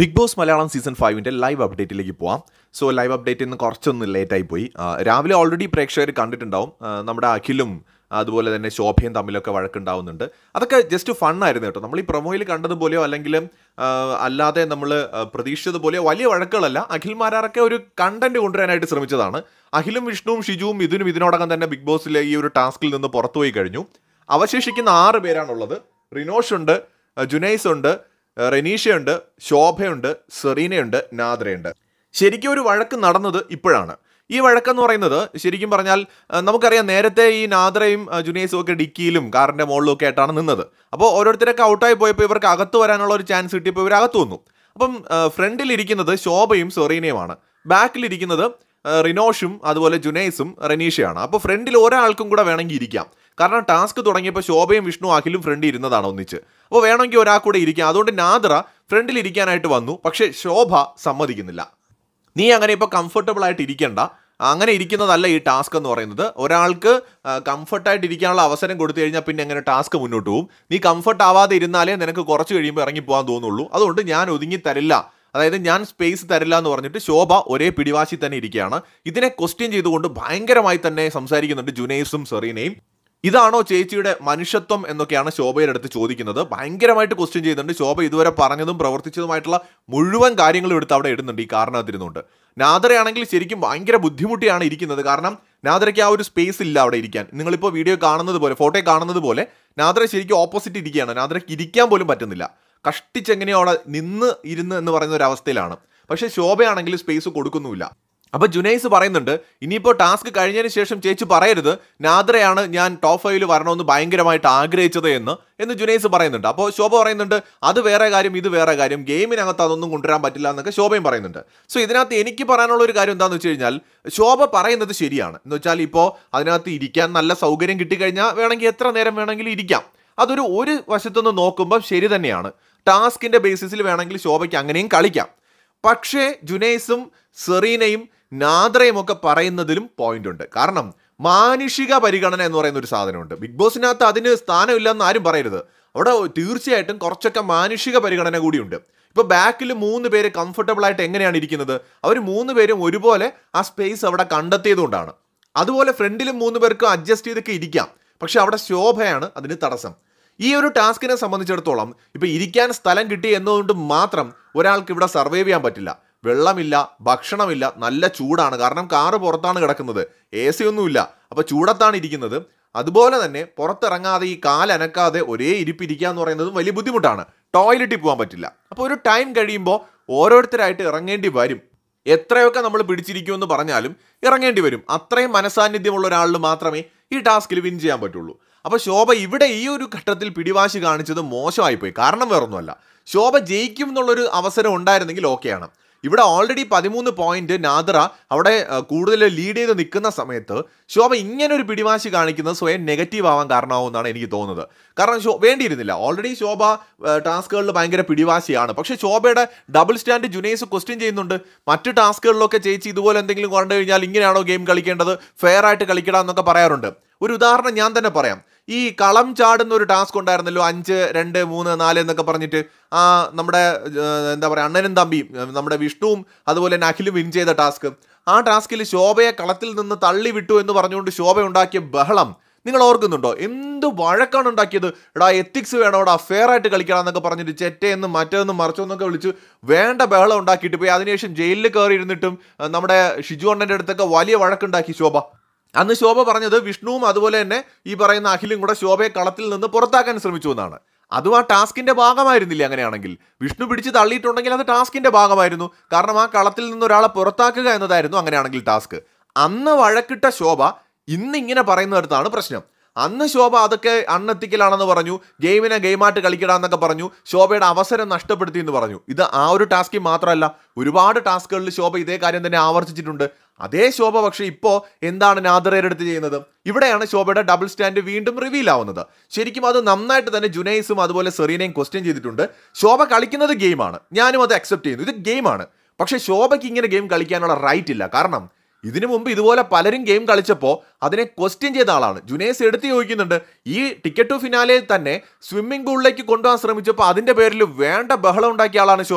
big Boss Malayalam season ഫൈവിൻ്റെ live അപ്ഡേറ്റിലേക്ക് പോവാം സോ ലൈവ് അപ്ഡേറ്റ് ഇന്ന് കുറച്ചൊന്ന് ലേറ്റായി പോയി ആ, രാവിലെ ഓൾറെഡി പ്രേക്ഷകർ കണ്ടിട്ടുണ്ടാവും ആ, നമ്മുടെ അഖിലും അതുപോലെ തന്നെ ശോഭയും തമ്മിലൊക്കെ വഴക്കുണ്ടാവുന്നുണ്ട് അതൊക്കെ ജസ്റ്റ് ഫണ്ണായിരുന്നു കേട്ടോ നമ്മൾ ഈ പ്രൊമോയിൽ കണ്ടതുപോലെയോ അല്ലെങ്കിൽ ആ, അല്ലാതെ നമ്മൾ പ്രതീക്ഷിച്ചതുപോലെയോ വലിയ വഴക്കുകളല്ല അഖിൽ മാരാറൊക്കെ ഒരു കണ്ടന്റ് കൊണ്ടുവരാനായിട്ട് ശ്രമിച്ചതാണ് അഖിലും വിഷ്ണുവും ഷിജുവും ഇതിനും ഇതിനോടകം തന്നെ ബിഗ് ബോസിലെ ഈ ഒരു ടാസ്കിൽ നിന്ന് പുറത്തുപോയി കഴിഞ്ഞു അവശേഷിക്കുന്ന ആറ് പേരാണുള്ളത് റിനോഷ് ഉണ്ട് ആ, ജുനൈസ് ഉണ്ട് ആ, റെനീഷയുണ്ട് ശോഭയുണ്ട് സെറീനയുണ്ട് നാദ്രയുണ്ട് ശരിക്കും ഒരു വഴക്ക് നടന്നത് ഇപ്പോഴാണ് ഈ വഴക്കെന്ന് പറയുന്നത് ശരിക്കും പറഞ്ഞാൽ ആ, നമുക്കറിയാം നേരത്തെ ഈ നാദ്രയും ആ, ജുനൈസും ഒക്കെ ഡിക്കിയിലും കാറിന്റെ മുകളിലും ഒക്കെ ആയിട്ടാണ് നിന്നത് അപ്പോൾ ഓരോരുത്തരൊക്കെ ഔട്ടായി പോയപ്പോൾ ഇവർക്ക് അകത്ത് വരാനുള്ള ഒരു ചാൻസ് കിട്ടിയപ്പോൾ ഇവർ അകത്ത് വന്നു അപ്പം ഫ്രണ്ടിൽ ഇരിക്കുന്നത് ശോഭയും സെറീനയുമാണ് ബാക്കിലിരിക്കുന്നത് ആ, റിനോഷും അതുപോലെ ജുനൈസും റനീഷയാണ് അപ്പോൾ ഫ്രണ്ടിൽ ഒരാൾക്കും കൂടെ വേണമെങ്കിൽ ഇരിക്കാം കാരണം ടാസ്ക് തുടങ്ങിയപ്പോൾ ശോഭയും വിഷ്ണു അഖിലും ഫ്രണ്ടിൽ ഇരുന്നതാണ് ഒന്നിച്ച് അപ്പോൾ വേണമെങ്കിൽ ഒരാൾ കൂടെ ഇരിക്കാം അതുകൊണ്ട് നാദ്ര ഫ്രണ്ടിൽ ഇരിക്കാനായിട്ട് വന്നു പക്ഷേ ശോഭ സമ്മതിക്കുന്നില്ല നീ അങ്ങനെ ഇപ്പോൾ കംഫർട്ടബിൾ ആയിട്ട് ഇരിക്കണ്ട അങ്ങനെ ഇരിക്കുന്നതല്ല ഈ ടാസ്ക് എന്ന് പറയുന്നത് ഒരാൾക്ക് കംഫർട്ടായിട്ട് ഇരിക്കാനുള്ള അവസരം കൊടുത്തു കഴിഞ്ഞാൽ പിന്നെ എങ്ങനെ ടാസ്ക് മുന്നോട്ട് പോകും നീ കംഫർട്ട് ആവാതെ ഇരുന്നാലേ നിനക്ക് കുറച്ച് കഴിയുമ്പോൾ ഇറങ്ങി പോകാൻ തോന്നുള്ളൂ അതുകൊണ്ട് ഞാൻ ഒതുങ്ങി തരില്ല അതായത് ഞാൻ സ്പേസ് തരില്ല എന്ന് പറഞ്ഞിട്ട് ശോഭ ഒരേ പിടിവാശി തന്നെ ഇരിക്കുകയാണ് ഇതിനെ ക്വസ്റ്റ്യൻ ചെയ്തുകൊണ്ട് ഭയങ്കരമായി തന്നെ സംസാരിക്കുന്നുണ്ട് ജുനൈസും സെറീനയും ഇതാണോ ചേച്ചിയുടെ മനുഷ്യത്വം എന്നൊക്കെയാണ് ശോഭയുടെ അടുത്ത് ചോദിക്കുന്നത് ഭയങ്കരമായിട്ട് ക്വസ്റ്റ്യൻ ചെയ്യുന്നുണ്ട് ശോഭ ഇതുവരെ പറഞ്ഞതും പ്രവർത്തിച്ചതുമായിട്ടുള്ള മുഴുവൻ കാര്യങ്ങളും എടുത്ത് അവിടെ ഇടുന്നുണ്ട് ഈ കാരണത്തിരുന്നുണ്ട് നാദരയാണെങ്കിൽ ശരിക്കും ഭയങ്കര ബുദ്ധിമുട്ടിയാണ് ഇരിക്കുന്നത് കാരണം നാദരയ്ക്ക് ആ ഒരു സ്പേസ് ഇല്ല അവിടെ ഇരിക്കാൻ നിങ്ങളിപ്പോൾ വീഡിയോ കാണുന്നത് പോലെ ഫോട്ടോയിൽ കാണുന്നത് പോലെ നാദര ശരിക്കും ഓപ്പോസിറ്റ് ഇരിക്കുകയാണ് നാദരയ്ക്ക് ഇരിക്കാൻ പോലും പറ്റുന്നില്ല കഷ്ടിച്ചെങ്ങനെയോ അവിടെ നിന്ന് ഇരുന്ന് എന്ന് പറയുന്ന ഒരു അവസ്ഥയിലാണ് പക്ഷേ ശോഭയാണെങ്കിൽ സ്പേസ് കൊടുക്കുന്നുമില്ല അപ്പൊ ജുനൈസ് പറയുന്നുണ്ട് ഇനിയിപ്പോൾ ടാസ്ക് കഴിഞ്ഞതിന് ശേഷം ചേച്ചി പറയരുത് നാദ്രയാണ് ഞാൻ ടോപ്പ് ഫൈവിൽ വരണമെന്ന് ഭയങ്കരമായിട്ട് ആഗ്രഹിച്ചത് എന്ന് എന്ന് ജുനൈസ് പറയുന്നുണ്ട് അപ്പോൾ ശോഭ പറയുന്നുണ്ട് അത് വേറെ കാര്യം ഇത് വേറെ കാര്യം ഗെയിമിനകത്ത് അതൊന്നും കൊണ്ടുവരാൻ പറ്റില്ല എന്നൊക്കെ ശോഭയും പറയുന്നുണ്ട് സോ ഇതിനകത്ത് എനിക്ക് പറയാനുള്ള ഒരു കാര്യം എന്താണെന്ന് വെച്ച് കഴിഞ്ഞാൽ ശോഭ പറയുന്നത് ശരിയാണ് എന്ന് വെച്ചാൽ ഇപ്പോൾ അതിനകത്ത് ഇരിക്കാൻ നല്ല സൗകര്യം കിട്ടിക്കഴിഞ്ഞാൽ വേണമെങ്കിൽ എത്ര നേരം വേണമെങ്കിലും ഇരിക്കാം അതൊരു ഒരു വശത്തുനിന്ന് നോക്കുമ്പോൾ ശരി തന്നെയാണ് ടാസ്കിന്റെ ബേസിസിൽ വേണമെങ്കിൽ ശോഭയ്ക്ക് അങ്ങനെയും കളിക്കാം പക്ഷേ ജുനൈസും സെറീനയും നാദ്രയും ഒക്കെ പറയുന്നതിലും പോയിന്റ് ഉണ്ട് കാരണം മാനുഷിക പരിഗണന എന്ന് പറയുന്ന ഒരു സാധനമുണ്ട് ബിഗ് ബോസിനകത്ത് അതിന് സ്ഥാനമില്ലെന്ന് ആരും പറയരുത് അവിടെ തീർച്ചയായിട്ടും കുറച്ചൊക്കെ മാനുഷിക പരിഗണന കൂടിയുണ്ട് ഇപ്പൊ ബാക്കിൽ മൂന്ന് പേര് കംഫർട്ടബിൾ ആയിട്ട് എങ്ങനെയാണ് ഇരിക്കുന്നത് അവർ മൂന്ന് പേരും ഒരുപോലെ ആ സ്പേസ് അവിടെ കണ്ടെത്തിയതുകൊണ്ടാണ് അതുപോലെ ഫ്രണ്ടിലും മൂന്ന് പേർക്കും അഡ്ജസ്റ്റ് ചെയ്തൊക്കെ ഇരിക്കാം പക്ഷെ അവിടെ ശോഭയാണ് അതിന് തടസ്സം ഈ ഒരു ടാസ്കിനെ സംബന്ധിച്ചിടത്തോളം ഇപ്പൊ ഇരിക്കാൻ സ്ഥലം കിട്ടി എന്നതുകൊണ്ട് മാത്രം ഒരാൾക്ക് ഇവിടെ സർവൈവ് ചെയ്യാൻ പറ്റില്ല വെള്ളമില്ല ഭക്ഷണമില്ല നല്ല ചൂടാണ് കാരണം കാറ് പുറത്താണ് കിടക്കുന്നത് എ സി ഒന്നുമില്ല അപ്പൊ ചൂടത്താണ് ഇരിക്കുന്നത് അതുപോലെ തന്നെ പുറത്തിറങ്ങാതെ ഈ കാലനക്കാതെ ഒരേ ഇരിപ്പിരിക്കുക എന്ന് പറയുന്നതും വലിയ ബുദ്ധിമുട്ടാണ് ടോയ്ലറ്റിൽ പോകാൻ പറ്റില്ല അപ്പോൾ ഒരു ടൈം കഴിയുമ്പോൾ ഓരോരുത്തരായിട്ട് ഇറങ്ങേണ്ടി വരും എത്രയൊക്കെ നമ്മൾ പിടിച്ചിരിക്കുമെന്ന് പറഞ്ഞാലും ഇറങ്ങേണ്ടി വരും അത്രയും മനസാന്നിധ്യമുള്ള ഒരാളിന് മാത്രമേ ഈ ടാസ്കിൽ വിൻ ചെയ്യാൻ പറ്റുള്ളൂ അപ്പോൾ ശോഭ ഇവിടെ ഈ ഒരു ഘട്ടത്തിൽ പിടിവാശി കാണിച്ചത് മോശമായിപ്പോയി കാരണം വേറൊന്നുമല്ല ശോഭ ജയിക്കും എന്നുള്ളൊരു അവസരം ഉണ്ടായിരുന്നെങ്കിൽ ഓക്കെയാണ് ഇവിടെ ഓൾറെഡി പതിമൂന്ന് പോയിന്റ് നാദ്ര അവിടെ അഹ്, കൂടുതൽ ലീഡ് ചെയ്ത് നിൽക്കുന്ന സമയത്ത് ശോഭ ഇങ്ങനെ ഒരു പിടിവാശി കാണിക്കുന്നത് സ്വയം നെഗറ്റീവ് ആവാൻ കാരണമാവുമെന്നാണ് എനിക്ക് തോന്നുന്നത് കാരണം ശോ വേണ്ടിയിരുന്നില്ല ഓൾറെഡി ശോഭ ടാസ്കുകളിൽ ഭയങ്കര പിടിവാശിയാണ് പക്ഷേ ശോഭയുടെ ഡബിൾ സ്റ്റാൻഡ് ജുനൈസ് ക്വസ്റ്റ്യൻ ചെയ്യുന്നുണ്ട് മറ്റ് ടാസ്കുകളിലൊക്കെ ചേച്ചി ഇതുപോലെ എന്തെങ്കിലും കണ്ടു കഴിഞ്ഞാൽ ഇങ്ങനെയാണോ ഗെയിം കളിക്കേണ്ടത് ഫെയർ ആയിട്ട് കളിക്കണം എന്നൊക്കെ പറയാറുണ്ട് ഒരു ഉദാഹരണം ഞാൻ തന്നെ പറയാം ഈ കളം ചാടുന്ന ഒരു ടാസ്ക് ഉണ്ടായിരുന്നല്ലോ അഞ്ച് രണ്ട് മൂന്ന് നാല് എന്നൊക്കെ പറഞ്ഞിട്ട് ആ നമ്മുടെ ഏർ, എന്താ പറയുക അണ്ണനും തമ്പിയും ഏർ, നമ്മുടെ വിഷ്ണുവും അതുപോലെ തന്നെ അഖിലും വിൻ ചെയ്ത ടാസ്ക് ആ ടാസ്കിൽ ശോഭയെ കളത്തിൽ നിന്ന് തള്ളി വിട്ടു എന്ന് പറഞ്ഞുകൊണ്ട് ശോഭ ഉണ്ടാക്കിയ ബഹളം നിങ്ങൾ ഓർക്കുന്നുണ്ടോ എന്ത് വഴക്കാണ് ഉണ്ടാക്കിയത് എടാ എത്തിക്സ് വേണോടാ ഫെയർ ആയിട്ട് കളിക്കണം എന്നൊക്കെ പറഞ്ഞിട്ട് ചെറ്റയെന്നും മറ്റേന്നും മറിച്ചോന്നൊക്കെ വിളിച്ച് വേണ്ട ബഹളം ഉണ്ടാക്കിയിട്ട് പോയി അതിനുശേഷം ജയിലിൽ കയറി ഇരുന്നിട്ടും ഏർ, നമ്മുടെ ഷിജു അണ്ണൻ്റെ അടുത്തൊക്കെ വലിയ വഴക്കുണ്ടാക്കി ശോഭ അന്ന് ശോഭ പറഞ്ഞത് വിഷ്ണുവും അതുപോലെ തന്നെ ഈ പറയുന്ന അഖിലും കൂടെ ശോഭയെ കളത്തിൽ നിന്ന് പുറത്താക്കാൻ ശ്രമിച്ചു എന്നാണ് അതും ആ ടാസ്കിന്റെ ഭാഗമായിരുന്നില്ല അങ്ങനെയാണെങ്കിൽ വിഷ്ണു പിടിച്ച് തള്ളിയിട്ടുണ്ടെങ്കിൽ അത് ടാസ്കിന്റെ ഭാഗമായിരുന്നു കാരണം ആ കളത്തിൽ നിന്ന് ഒരാളെ പുറത്താക്കുക എന്നതായിരുന്നു അങ്ങനെയാണെങ്കിൽ ടാസ്ക് അന്ന് വഴക്കിട്ട ശോഭ ഇന്ന് ഇങ്ങനെ പറയുന്നിടത്താണ് പ്രശ്നം അന്ന് ശോഭ അതൊക്കെ അൺഎത്തിക്കലാണെന്ന് പറഞ്ഞു ഗെയിമിനെ ഗെയിമായിട്ട് കളിക്കടാന്നൊക്കെ പറഞ്ഞു ശോഭയുടെ അവസരം നഷ്ടപ്പെടുത്തി എന്ന് പറഞ്ഞു ഇത് ആ ഒരു ടാസ്കിൽ മാത്രമല്ല ഒരുപാട് ടാസ്കുകളിൽ ശോഭ ഇതേ കാര്യം തന്നെ ആവർത്തിച്ചിട്ടുണ്ട് അതേ ശോഭ പക്ഷേ ഇപ്പോൾ എന്താണ് നാദറയുടെ അടുത്ത് ചെയ്യുന്നത് ഇവിടെയാണ് ശോഭയുടെ ഡബിൾ സ്റ്റാൻഡ് വീണ്ടും റിവീൽ ആവുന്നത് ശരിക്കും അത് നന്നായിട്ട് തന്നെ ജുനൈസും അതുപോലെ സെറീനയും ക്വസ്റ്റ്യൻ ചെയ്തിട്ടുണ്ട് ശോഭ കളിക്കുന്നത് ഗെയിമാണ് ഞാനും അത് അക്സെപ്റ്റ് ചെയ്യുന്നു ഇത് ഗെയിമാണ് പക്ഷേ ശോഭയ്ക്ക് ഇങ്ങനെ ഗെയിം കളിക്കാനുള്ള റൈറ്റ് ഇല്ല കാരണം ഇതിനു മുമ്പ് ഇതുപോലെ പലരും ഗെയിം കളിച്ചപ്പോൾ അതിനെ ക്വസ്റ്റ്യൻ ചെയ്ത ആളാണ് ജുനേസ് എടുത്ത് ചോദിക്കുന്നുണ്ട് ഈ ടിക്കറ്റ് ടു ഫിനാലെ തന്നെ സ്വിമ്മിംഗ് പൂളിലേക്ക് കൊണ്ടുപോകാൻ ശ്രമിച്ചപ്പോൾ അതിന്റെ പേരിൽ വേണ്ട ബഹളം ഉണ്ടാക്കിയ ആളാണ് ശോഭ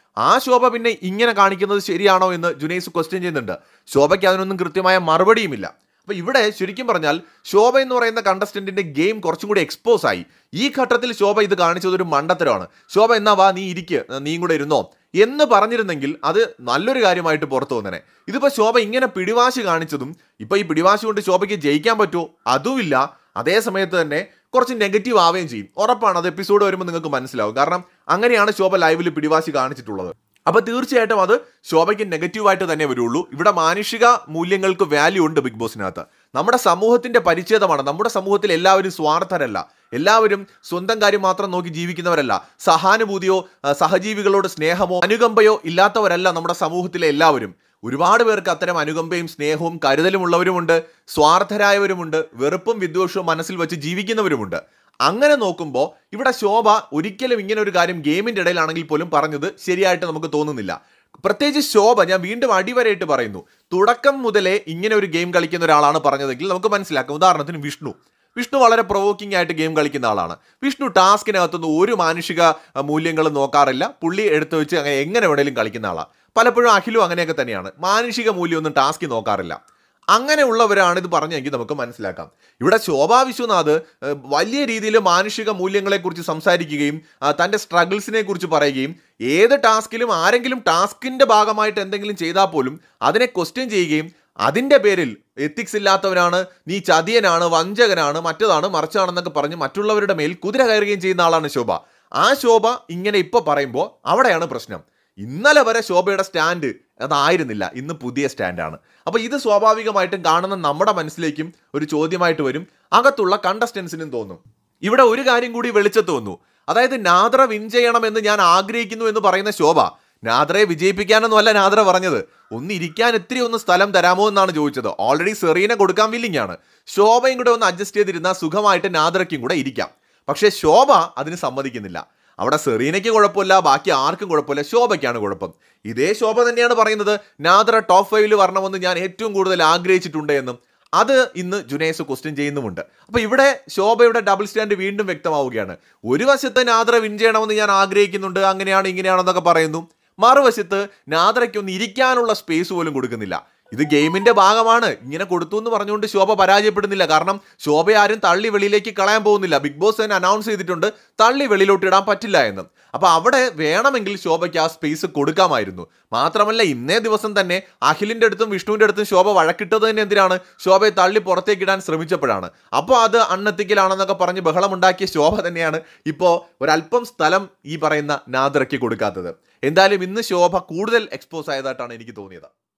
ആ ശോഭ പിന്നെ ഇങ്ങനെ കാണിക്കുന്നത് ശരിയാണോ എന്ന് ജുനൈസ് ക്വസ്റ്റ്യൻ ചെയ്യുന്നുണ്ട് ശോഭയ്ക്ക് അതിനൊന്നും കൃത്യമായ മറുപടിയുമില്ല അപ്പൊ ഇവിടെ ശരിക്കും പറഞ്ഞാൽ ശോഭ എന്ന് പറയുന്ന കണ്ടസ്റ്റന്റിന്റെ ഗെയിം കുറച്ചും കൂടി എക്സ്പോസ് ആയി ഈ ഘട്ടത്തിൽ ശോഭ ഇത് കാണിച്ചത് ഒരു മണ്ടത്തരമാണ് ശോഭ എന്നാ വാ നീ ഇരിക്ക് നീയും കൂടെ ഇരുന്നോ എന്ന് പറഞ്ഞിരുന്നെങ്കിൽ അത് നല്ലൊരു കാര്യമായിട്ട് പുറത്തു വന്നനെ ഇതിപ്പോ ശോഭ ഇങ്ങനെ പിടിവാശി കാണിച്ചതും ഇപ്പൊ ഈ പിടിവാശി കൊണ്ട് ശോഭയ്ക്ക് ജയിക്കാൻ പറ്റുമോ അതുമില്ല അതേ സമയത്ത് തന്നെ കുറച്ച് നെഗറ്റീവ് ആവുകയും ചെയ്യും ഉറപ്പാണ് അത് എപ്പിസോഡ് വരുമ്പോൾ നിങ്ങൾക്ക് മനസ്സിലാവും കാരണം അങ്ങനെയാണ് ശോഭ ലൈവിൽ പിടിവാശി കാണിച്ചിട്ടുള്ളത് അപ്പൊ തീർച്ചയായിട്ടും അത് ശോഭയ്ക്ക് നെഗറ്റീവായിട്ട് തന്നെ വരുള്ളൂ ഇവിടെ മാനുഷിക മൂല്യങ്ങൾക്ക് വാല്യൂ ഉണ്ട് ബിഗ് ബോസിനകത്ത് നമ്മുടെ സമൂഹത്തിന്റെ പരിച്ഛേദമാണ് നമ്മുടെ സമൂഹത്തിൽ എല്ലാവരും സ്വാർത്ഥരല്ല എല്ലാവരും സ്വന്തം കാര്യം മാത്രം നോക്കി ജീവിക്കുന്നവരല്ല സഹാനുഭൂതിയോ ആ, സഹജീവികളോട് സ്നേഹമോ അനുകമ്പയോ ഇല്ലാത്തവരല്ല നമ്മുടെ സമൂഹത്തിലെ എല്ലാവരും ഒരുപാട് പേർക്ക് അത്തരം അനുകമ്പയും സ്നേഹവും കരുതലും ഉള്ളവരുമുണ്ട് സ്വാർത്ഥരായവരുമുണ്ട് വെറുപ്പും വിദ്വേഷവും മനസ്സിൽ വെച്ച് ജീവിക്കുന്നവരുമുണ്ട് അങ്ങനെ നോക്കുമ്പോൾ ഇവിടെ ശോഭ ഒരിക്കലും ഇങ്ങനെ ഒരു കാര്യം ഗെയിമിന്റെ ഇടയിലാണെങ്കിൽ പോലും പറഞ്ഞത് ശരിയായിട്ട് നമുക്ക് തോന്നുന്നില്ല പ്രത്യേകിച്ച് ശോഭ ഞാൻ വീണ്ടും അടിവരയിട്ട് പറയുന്നു തുടക്കം മുതലേ ഇങ്ങനെ ഒരു ഗെയിം കളിക്കുന്ന ഒരാളാണ് പറഞ്ഞതെങ്കിൽ നമുക്ക് മനസ്സിലാക്കാം ഉദാഹരണത്തിന് വിഷ്ണു വിഷ്ണു വളരെ പ്രൊവോക്കിംഗ് ആയിട്ട് ഗെയിം കളിക്കുന്ന ആളാണ് വിഷ്ണു ടാസ്കിനകത്തൊന്നും ഒരു മാനുഷിക അഹ്, മൂല്യങ്ങളും നോക്കാറില്ല പുള്ളി എടുത്തു വെച്ച് അങ്ങനെ എങ്ങനെ വേണേലും കളിക്കുന്ന ആളാണ് പലപ്പോഴും അഖിലും അങ്ങനെയൊക്കെ തന്നെയാണ് മാനുഷിക മൂല്യമൊന്നും ടാസ്കിൽ നോക്കാറില്ല അങ്ങനെയുള്ളവരാണ് ഇത് പറഞ്ഞെങ്കിൽ നമുക്ക് മനസ്സിലാക്കാം ഇവിടെ ശോഭാ വിശ്വനാഥ് ഏഹ്, വലിയ രീതിയിൽ മാനുഷിക മൂല്യങ്ങളെക്കുറിച്ച് സംസാരിക്കുകയും ആ, തൻ്റെ സ്ട്രഗിൾസിനെ കുറിച്ച് പറയുകയും ഏത് ടാസ്കിലും ആരെങ്കിലും ടാസ്കിന്റെ ഭാഗമായിട്ട് എന്തെങ്കിലും ചെയ്താൽ പോലും അതിനെ ക്വസ്റ്റ്യൻ ചെയ്യുകയും അതിന്റെ പേരിൽ എത്തിക്സ് ഇല്ലാത്തവനാണ് നീ ചതിയനാണ് വഞ്ചകനാണ് മറ്റതാണ് മറിച്ചാണെന്നൊക്കെ പറഞ്ഞ് മറ്റുള്ളവരുടെ മേൽ കുതിര കയറുകയും ചെയ്യുന്ന ആളാണ് ശോഭ ആ ശോഭ ഇങ്ങനെ ഇപ്പൊ പറയുമ്പോൾ അവിടെയാണ് പ്രശ്നം ഇന്നലെ വരെ ശോഭയുടെ സ്റ്റാൻഡ് അതായിരുന്നില്ല ഇന്ന് പുതിയ സ്റ്റാൻഡാണ് അപ്പൊ ഇത് സ്വാഭാവികമായിട്ടും കാണുന്ന നമ്മുടെ മനസ്സിലേക്കും ഒരു ചോദ്യമായിട്ട് വരും അകത്തുള്ള കണ്ടസ്റ്റൻസിനും തോന്നും ഇവിടെ ഒരു കാര്യം കൂടി വെളിച്ചത്ത് വന്നു അതായത് നാദ്ര വിൻ ചെയ്യണമെന്ന് ഞാൻ ആഗ്രഹിക്കുന്നു എന്ന് പറയുന്ന ശോഭ നാദ്രയെ വിജയിപ്പിക്കാനൊന്നുമല്ല നാദ്ര പറഞ്ഞത് ഒന്ന് ഇരിക്കാൻ ഇത്തിരി ഒന്ന് സ്ഥലം തരാമോ എന്നാണ് ചോദിച്ചത് ഓൾറെഡി സെറീനെ കൊടുക്കാൻ വില്ലിങ് ആണ് ശോഭയും കൂടെ ഒന്ന് അഡ്ജസ്റ്റ് ചെയ്തിരുന്നാൽ സുഖമായിട്ട് നാദ്രയ്ക്കും കൂടെ ഇരിക്കാം പക്ഷേ ശോഭ അതിന് സമ്മതിക്കുന്നില്ല അവിടെ സെറീനയ്ക്ക് കുഴപ്പമില്ല ബാക്കി ആർക്കും കുഴപ്പമില്ല ശോഭയ്ക്കാണ് കുഴപ്പം ഇതേ ശോഭ തന്നെയാണ് പറയുന്നത് നാദ്ര ടോപ്പ് ഫൈവിൽ വരണമെന്ന് ഞാൻ ഏറ്റവും കൂടുതൽ ആഗ്രഹിച്ചിട്ടുണ്ട് എന്നും അത് ഇന്ന് ജുനേസ് ക്വസ്റ്റ്യൻ ചെയ്യുന്നുമുണ്ട് അപ്പൊ ഇവിടെ ശോഭയുടെ ഡബിൾ സ്റ്റാൻഡ് വീണ്ടും വ്യക്തമാവുകയാണ് ഒരു വശത്ത് നാദ്ര വിൻ ചെയ്യണമെന്ന് ഞാൻ ആഗ്രഹിക്കുന്നുണ്ട് അങ്ങനെയാണ് ഇങ്ങനെയാണെന്നൊക്കെ പറയുന്നു മറുവശത്ത് നാദ്രയ്ക്കൊന്ന് ഇരിക്കാനുള്ള സ്പേസ് പോലും കൊടുക്കുന്നില്ല ഇത് ഗെയിമിന്റെ ഭാഗമാണ് ഇങ്ങനെ കൊടുത്തു എന്ന് പറഞ്ഞുകൊണ്ട് ശോഭ പരാജയപ്പെടുന്നില്ല കാരണം ശോഭ ആരും തള്ളി വെളിയിലേക്ക് കളയാൻ പോകുന്നില്ല ബിഗ് ബോസ് തന്നെ അനൗൺസ് ചെയ്തിട്ടുണ്ട് തള്ളി വെളിയിലോട്ട് ഇടാൻ പറ്റില്ല എന്ന് അപ്പൊ അവിടെ വേണമെങ്കിൽ ശോഭയ്ക്ക് ആ സ്പേസ് കൊടുക്കാമായിരുന്നു മാത്രമല്ല ഇന്നേ ദിവസം തന്നെ അഖിലിന്റെ അടുത്തും വിഷ്ണുവിന്റെ അടുത്തും ശോഭ വഴക്കിട്ടത് തന്നെ എന്തിനാണ് ശോഭയെ തള്ളി പുറത്തേക്ക് ഇടാൻ ശ്രമിച്ചപ്പോഴാണ് അപ്പോൾ അത് അണ്ണത്തിക്കലാണെന്നൊക്കെ പറഞ്ഞ് ബഹളമുണ്ടാക്കിയ ശോഭ തന്നെയാണ് ഇപ്പോൾ ഒരല്പം സ്ഥലം ഈ പറയുന്ന നാദ്രയ്ക്ക് കൊടുക്കാത്തത് എന്തായാലും ഇന്ന് ശോഭ കൂടുതൽ എക്സ്പോസ് ആയതായിട്ടാണ് എനിക്ക് തോന്നിയത്